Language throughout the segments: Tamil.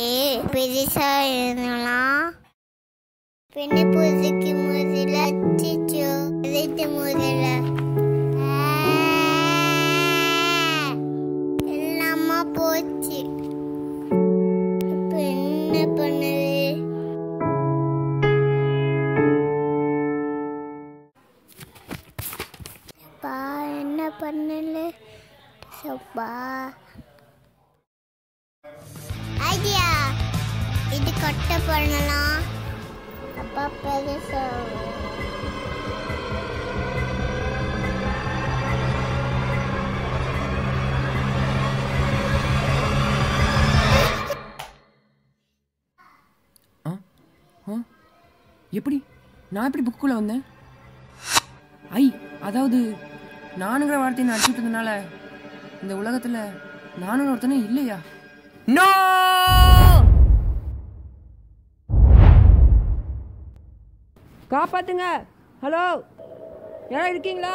பெருசா எழுதலாம் பின்ன புதுக்கு முதல்ல அச்சிச்சோ எதிர்த்து முதல்ல எல்லாமா போச்சு இப்ப என்ன பண்ணுது அப்பா என்ன பண்ணல சப்பா ஐடியா இது கட்ட பண்ணலாம் அப்பா பெருசா ஆ ஆ எப்படி நான் எப்படி புக்குள்ளே வந்தேன் ஐ அதாவது நானுங்கிற வார்த்தையை நான் அடிச்சுட்டதுனால இந்த உலகத்தில் நானும் ஒருத்தனே இல்லையா நோ காப்பாத்துங்க ஹலோ யாரா இருக்கீங்களா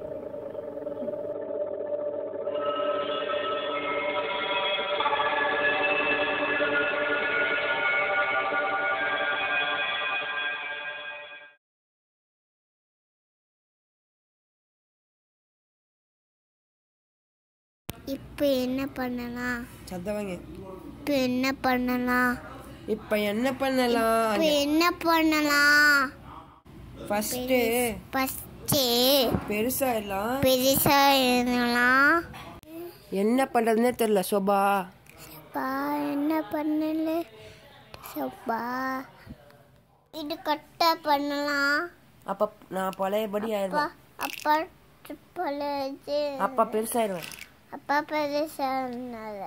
இப்போ என்ன பண்ணலாம் சத்தவங்க இப்போ என்ன பண்ணலாம் இப்போ என்ன பண்ணலாம் இப்போ என்ன பண்ணலாம் ஃபஸ்ட்டு ஃபஸ்ட்டு பெருசா எல்லாம் பெருசா எழுதலாம் என்ன பண்ணுறதுனே தெரில சோபா அப்பா என்ன பண்ணல சப்பா இது கட்ட பண்ணலாம் அப்போ நான் பழையபடி அப்பா ஆயிடுவேன் அப்பா பழது அப்பா பெருசாயிடுவேன் அப்பா பெருசானால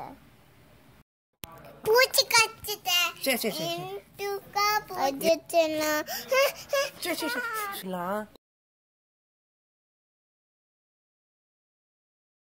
பூச்சி கச்சிட்டேன் சரி சரி சரி இன்ட்டுக்கா பூச்சி சரி சரி சரி